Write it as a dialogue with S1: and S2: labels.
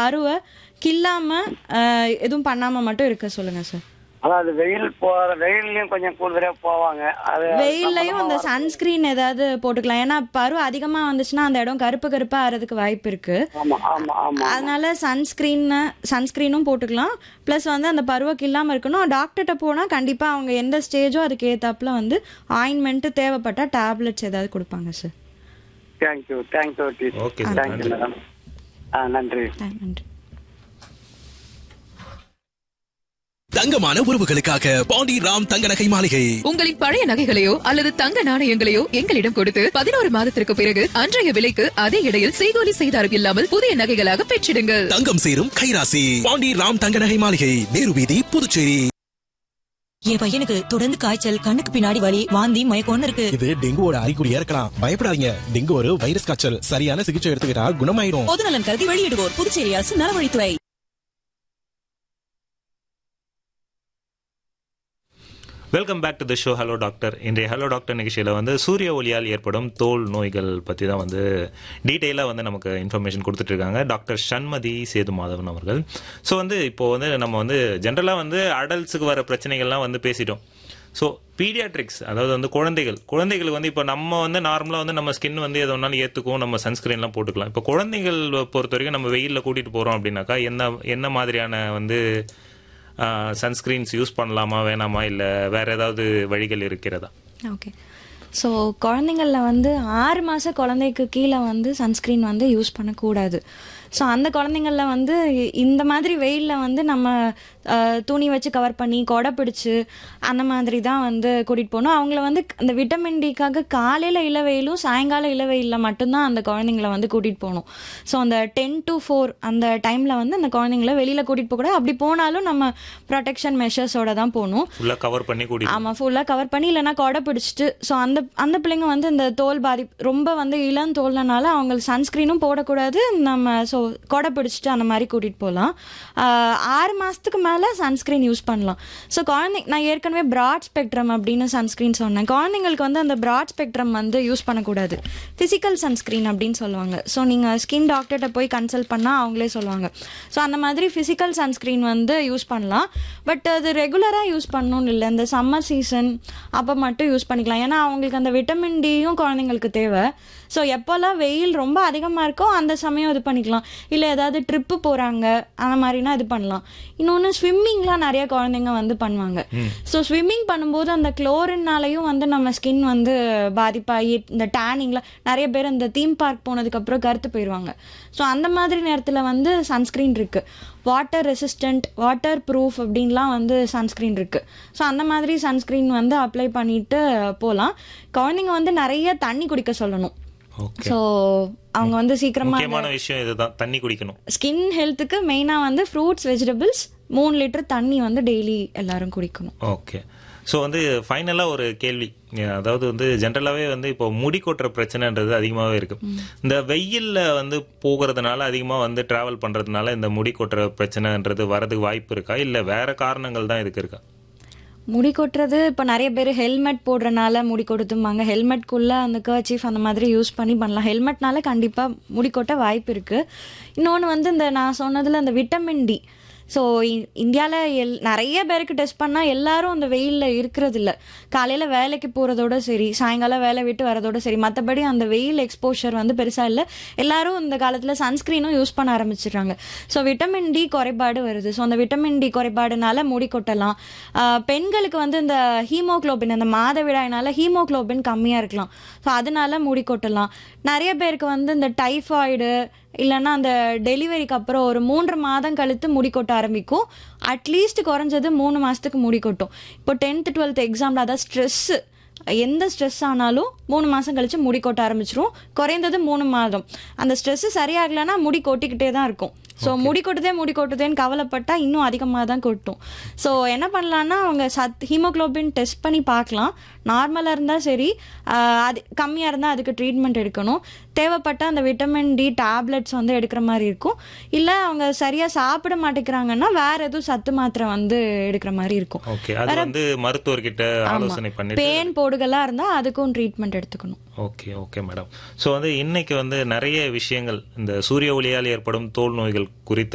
S1: பருவை கில்லாம அஹ், எதுவும் பண்ணாம மட்டும் இருக்க சொல்லுங்க சார்
S2: அதாவது வெயில் போற வெயில்லயும் கொஞ்சம் கூடுதலா போவாங்க அது
S1: வெயில்லையும் அந்த சன்ஸ்கிரீன் ஏதாவது போட்டுக்கலாம் ஏன்னா பரு அதிகமா வந்துச்சுன்னா அந்த இடம் கருப்பு கருப்பா ஆறதுக்கு வாய்ப்பு இருக்கு
S2: ஆமா ஆமா ஆமா
S1: அதனால சன்ஸ்கிரீன் சன்ஸ்கிரீனும் போட்டுக்கலாம் ப்ளஸ் வந்து அந்த பருவக்கு இல்லாமல் இருக்கணும் டாக்டர்கிட்ட போனால் கண்டிப்பாக அவங்க எந்த ஸ்டேஜோ அதுக்கு ஏத்தாப்புல வந்து ஆயின்மெண்ட்டு தேவைப்பட்டா டேப்லெட்ஸ் ஏதாவது கொடுப்பாங்க sir
S2: thank you thank you
S3: Okay,
S2: teacher
S3: sir.
S2: Thank you madam ஆ நன்றி
S1: நன்றி
S4: தங்கமான உறவுகளுக்காக பாண்டி ராம் தங்க நகை மாளிகை
S5: உங்களின் பழைய நகைகளையோ அல்லது தங்க நாணயங்களையோ எங்களிடம் கொடுத்து பதினோரு மாதத்திற்கு பிறகு அன்றைய விலைக்கு அதே இடையில் செய்கூலி செய்தாரம் இல்லாமல் புதிய நகைகளாக பெற்றிடுங்கள்
S4: தங்கம் சேரும் கைராசி பாண்டி ராம் தங்க நகை மாளிகை நேரு வீதி புதுச்சேரி
S6: என் பையனுக்கு தொடர்ந்து காய்ச்சல் கண்ணுக்கு பின்னாடி வலி வாந்தி மயக்கம்னு இருக்கு
S7: இது டெங்குவோட அறிகுறியா இருக்கலாம் பயப்படாதீங்க டெங்கு ஒரு வைரஸ் காய்ச்சல் சரியான சிகிச்சை எடுத்துக்கிட்டா குணமாயிடும்
S6: பொதுநலன் கருதி வெளியிடுவோர் புதுச்சேரி அரசு நலவழித்துறை
S3: welcome back to the show hello doctor இன்றைய ஹலோ டாக்டர் நிகழ்ச்சியில் வந்து சூரிய ஒளியால் ஏற்படும் தோல் நோய்கள் பற்றி தான் வந்து டீட்டெயிலாக வந்து நமக்கு இன்ஃபர்மேஷன் கொடுத்துட்டு இருக்காங்க டாக்டர் ஷண்மதி சேது மாதவன் அவர்கள் ஸோ வந்து இப்போ வந்து நம்ம வந்து ஜென்ரலாக வந்து அடல்ட்ஸுக்கு வர பிரச்சனைகள்லாம் வந்து பேசிட்டோம் ஸோ பீடியாட்ரிக்ஸ் அதாவது வந்து குழந்தைகள் குழந்தைகளுக்கு வந்து இப்போ நம்ம வந்து நார்மலாக வந்து நம்ம ஸ்கின் வந்து எது வேணாலும் ஏற்றுக்கும் நம்ம சன்ஸ்கிரீன்லாம் போட்டுக்கலாம் இப்போ குழந்தைகள் பொறுத்த வரைக்கும் நம்ம வெயிலில் கூட்டிகிட்டு போகிறோம் அப்படின்னாக்கா என்ன என்ன மாதிரியான வந்து சன்ஸ்கிரீன்ஸ் யூஸ் பண்ணலாமா வேணாமா இல்லை வேற ஏதாவது வழிகள் இருக்கிறதா
S1: ஓகே ஸோ குழந்தைங்களில் வந்து ஆறு மாத குழந்தைக்கு கீழே வந்து சன்ஸ்க்ரீன் வந்து யூஸ் பண்ணக்கூடாது ஸோ அந்த குழந்தைங்களில் வந்து இந்த மாதிரி வெயிலில் வந்து நம்ம அஹ், துணி வச்சு கவர் பண்ணி கொடை பிடிச்சு அந்த மாதிரி தான் வந்து கூட்டிகிட்டு போகணும் அவங்கள வந்து அந்த விட்டமின் டிக்காக காலையில் இளவெயிலும் சாயங்கால இளவெயிலில் மட்டும்தான் அந்த குழந்தைங்கள வந்து கூட்டிகிட்டு போகணும் ஸோ அந்த டென் டு ஃபோர் அந்த டைமில் வந்து அந்த குழந்தைங்கள வெளியில் கூட்டிகிட்டு போகக்கூடாது அப்படி போனாலும் நம்ம ப்ரொடெக்ஷன் மெஷர்ஸோட தான் போகணும்
S3: ஃபுல்லாக கவர் பண்ணி கூடி
S1: ஆமா ஃபுல்லா கவர் பண்ணி இல்லைன்னா கொடை பிடிச்சிட்டு ஸோ அந்த அந்த பிள்ளைங்க வந்து இந்த தோல் பாதிப்பு ரொம்ப வந்து இளம் தோல்னால அவங்களுக்கு சன்ஸ்கிரீனும் போடக்கூடாது நம்ம ஸோ கொடை பிடிச்சிட்டு அந்த மாதிரி கூட்டிட்டு போகலாம் ஆறு மாசத்துக்கு மேல சன்ஸ்கிரீன் யூஸ் பண்ணலாம் ஸோ குழந்தை நான் ஏற்கனவே பிராட் ஸ்பெக்ட்ரம் அப்படின்னு சன்ஸ்கிரீன் சொன்னேன் குழந்தைங்களுக்கு வந்து அந்த பிராட் ஸ்பெக்ட்ரம் வந்து யூஸ் பண்ணக்கூடாது ஃபிசிக்கல் சன்ஸ்கிரீன் அப்படின்னு சொல்லுவாங்க ஸோ நீங்கள் ஸ்கின் டாக்டர்கிட்ட போய் கன்சல்ட் பண்ணால் அவங்களே சொல்லுவாங்க ஸோ அந்த மாதிரி ஃபிசிக்கல் சன்ஸ்கிரீன் வந்து யூஸ் பண்ணலாம் பட் அது ரெகுலராக யூஸ் பண்ணணும்னு இல்லை இந்த சம்மர் சீசன் அப்போ மட்டும் யூஸ் பண்ணிக்கலாம் ஏன்னா அவங்களுக்கு அந்த விட்டமின் டியும் குழந்தைங்களுக்கு தேவை ஸோ எப்போல்லாம் வெயில் ரொம்ப அதிகமாக இருக்கோ அந்த சமயம் இது பண்ணிக்கலாம் இல்லை ஏதாவது ட்ரிப்பு போகிறாங்க அந்த மாதிரினா இது பண்ணலாம் இன்னொன்று ஸ்விம்மிங்லாம் நிறைய குழந்தைங்க வந்து பண்ணுவாங்க ஸோ ஸ்விம்மிங் பண்ணும்போது அந்த குளோரின்னாலையும் வந்து நம்ம ஸ்கின் வந்து பாதிப்பாகி இந்த டேனிங்லாம் நிறைய பேர் இந்த தீம் பார்க் போனதுக்கப்புறம் கருத்து போயிடுவாங்க ஸோ அந்த மாதிரி நேரத்தில் வந்து சன்ஸ்க்ரீன் இருக்குது வாட்டர் ரெசிஸ்டன்ட் வாட்டர் ப்ரூஃப் அப்படின்லாம் வந்து சன்ஸ்க்ரீன் இருக்குது ஸோ அந்த மாதிரி சன்ஸ்க்ரீன் வந்து அப்ளை பண்ணிட்டு போகலாம் குழந்தைங்க வந்து நிறைய தண்ணி குடிக்க சொல்லணும்
S3: ஓகே
S1: ஸோ அவங்க வந்து சீக்கிரமாக
S3: முக்கியமான விஷயம் இதுதான் தண்ணி குடிக்கணும்
S1: ஸ்கின் ஹெல்த்துக்கு மெயினாக வந்து ஃப்ரூட்ஸ் வெஜிடபிள்ஸ் மூணு லிட்டர் தண்ணி வந்து டெய்லி எல்லாரும் குடிக்கணும்
S3: ஓகே ஸோ வந்து ஃபைனலாக ஒரு கேள்வி அதாவது வந்து ஜென்ரலாகவே வந்து இப்போ முடி கொட்டுற பிரச்சனைன்றது அதிகமாகவே இருக்கு இந்த வெயிலில் வந்து போகிறதுனால அதிகமாக வந்து ட்ராவல் பண்ணுறதுனால இந்த முடி கொட்டுற பிரச்சனைன்றது வரதுக்கு வாய்ப்பு இருக்கா இல்லை வேற காரணங்கள் தான் இதுக்கு இருக்கா
S1: முடி கொட்டுறது இப்போ நிறைய பேர் ஹெல்மெட் போடுறனால முடி கொட்டுதும்பாங்க ஹெல்மெட்குள்ளே அந்த கர்ச்சீஃப் அந்த மாதிரி யூஸ் பண்ணி பண்ணலாம் ஹெல்மெட்னால கண்டிப்பாக முடி கொட்ட வாய்ப்பு இருக்குது இன்னொன்று வந்து இந்த நான் சொன்னதில் அந்த விட்டமின் டி ஸோ இந்தியாவில் எல் நிறைய பேருக்கு டெஸ்ட் பண்ணால் எல்லாரும் அந்த வெயிலில் இருக்கிறது இல்லை காலையில் வேலைக்கு போகிறதோட சரி சாயங்காலம் வேலை விட்டு வரதோட சரி மற்றபடி அந்த வெயில் எக்ஸ்போஷர் வந்து பெருசாக இல்லை எல்லாரும் இந்த காலத்தில் சன்ஸ்க்ரீனும் யூஸ் பண்ண ஆரம்பிச்சிடுறாங்க ஸோ விட்டமின் டி குறைபாடு வருது ஸோ அந்த விட்டமின் டி குறைபாடுனால முடி கொட்டலாம் ஆஹ் பெண்களுக்கு வந்து இந்த ஹீமோக்ளோபின் அந்த மாதவிடாயினால ஹீமோக்ளோபின் கம்மியாக இருக்கலாம் ஸோ அதனால முடி கொட்டலாம் நிறைய பேருக்கு வந்து இந்த டைஃபாய்டு இல்லைன்னா அந்த டெலிவரிக்கு அப்புறம் ஒரு மூன்று மாதம் கழித்து முடி கொட்ட ஆரம்பிக்கும் அட்லீஸ்ட் குறைஞ்சது மூணு மாதத்துக்கு முடி கொட்டும் இப்போ டென்த்து டுவெல்த் எக்ஸாமில் அதாவது ஸ்ட்ரெஸ்ஸு எந்த ஸ்ட்ரெஸ் ஆனாலும் மூணு மாதம் கழிச்சு முடி கொட்ட ஆரம்பிச்சிரும் குறைந்தது மூணு மாதம் அந்த ஸ்ட்ரெஸ்ஸு சரியாகலைன்னா முடி கொட்டிக்கிட்டே தான் இருக்கும் ஸோ முடி கொட்டுதே முடி கொட்டுதேன்னு கவலைப்பட்டா இன்னும் அதிகமாக தான் கொட்டும் ஸோ என்ன பண்ணலான்னா அவங்க சத் ஹீமோக்ளோபின் டெஸ்ட் பண்ணி பார்க்கலாம் நார்மலாக இருந்தால் சரி ஆஹ் அது கம்மியாக இருந்தால் அதுக்கு ட்ரீட்மெண்ட் எடுக்கணும் தேவைப்பட்ட அந்த விட்டமின் டி டேப்லெட்ஸ் வந்து எடுக்கிற மாதிரி இருக்கும் இல்லை அவங்க சரியாக சாப்பிட மாட்டேங்கிறாங்கன்னா வேற எதுவும் சத்து மாத்திரை வந்து எடுக்கிற மாதிரி இருக்கும்
S3: ஓகே அது வந்து மருத்துவர்கிட்ட ஆலோசனை பண்ணிட்டு
S1: பேன் போடுகளாக இருந்தால் அதுக்கும் ட்ரீட்மெண்ட் எடுத்துக்கணும்
S3: ஓகே ஓகே மேடம் ஸோ வந்து இன்னைக்கு வந்து நிறைய விஷயங்கள் இந்த சூரிய ஒளியால் ஏற்படும் தோல் நோய்கள் குறித்து